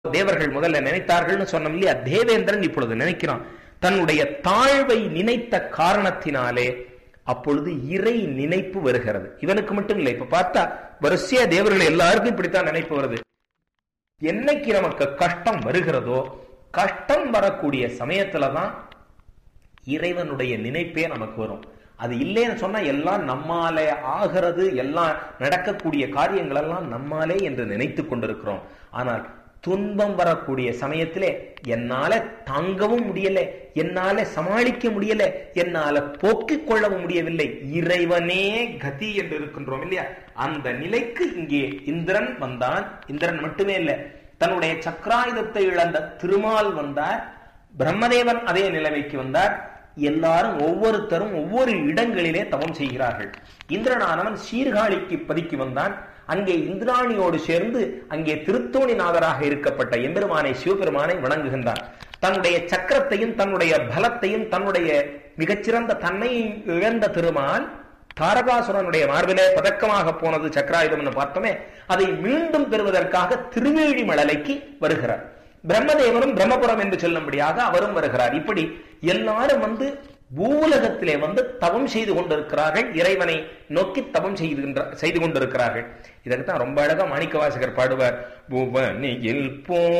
தேவர்கள் முதல்ல நினைத்தார்கள்னு சொன்னோம் இல்லையா தேவேந்திரன் இப்பொழுது நினைக்கிறான் தன்னுடைய தாழ்வை நினைத்த காரணத்தினாலே அப்பொழுது இறை நினைப்பு வருகிறது இவனுக்கு மட்டும் இல்லை இப்ப பார்த்தா வரிசையா தேவர்கள் எல்லாருக்கும் இப்படித்தான் நினைப்பு வருது என்னைக்கு நமக்கு கஷ்டம் வருகிறதோ கஷ்டம் வரக்கூடிய சமயத்துலதான் இறைவனுடைய நினைப்பே நமக்கு வரும் அது இல்லைன்னு சொன்னா எல்லாம் நம்மாலே ஆகிறது எல்லாம் நடக்கக்கூடிய காரியங்கள் எல்லாம் நம்மாலே என்று நினைத்து கொண்டிருக்கிறோம் ஆனால் துன்பம் வரக்கூடிய சமயத்திலே என்னால தாங்கவும் முடியல என்னால சமாளிக்க முடியல என்னால போக்கிக் கொள்ளவும் முடியவில்லை இறைவனே கதி என்று இருக்கின்றோம் இல்லையா அந்த நிலைக்கு இங்கே இந்திரன் வந்தான் இந்திரன் மட்டுமே இல்லை தன்னுடைய சக்கராயுதத்தை இழந்த திருமால் வந்தார் பிரம்மதேவன் அதே நிலைமைக்கு வந்தார் எல்லாரும் ஒவ்வொருத்தரும் ஒவ்வொரு இடங்களிலே தவம் செய்கிறார்கள் இந்திரனானவன் சீர்காழிக்கு பதிக்கு வந்தான் அங்கே இந்திராணியோடு சேர்ந்து அங்கே திருத்தோணிநாதராக இருக்கப்பட்ட எம்பெருமானை சிவபெருமானை வணங்குகின்றான் தன்னுடைய சக்கரத்தையும் தன்னுடைய பலத்தையும் தன்னுடைய மிகச்சிறந்த தன்மையை இழந்த திருமால் தாரகாசுரனுடைய மார்பிலே பதக்கமாக போனது சக்கராயுதம்னு பார்த்தோமே அதை மீண்டும் பெறுவதற்காக திருவேழி மழலைக்கு வருகிறார் பிரம்மதேவனும் பிரம்மபுரம் என்று சொல்லும்படியாக அவரும் வருகிறார் இப்படி எல்லாரும் வந்து பூலகத்திலே வந்து தவம் செய்து கொண்டிருக்கிறார்கள் இறைவனை நோக்கி தவம் செய்துகின்ற செய்து கொண்டிருக்கிறார்கள் இதற்கு தான் ரொம்ப அழகா மாணிக்க வாசகர் பாடுவார் புவனியில் போ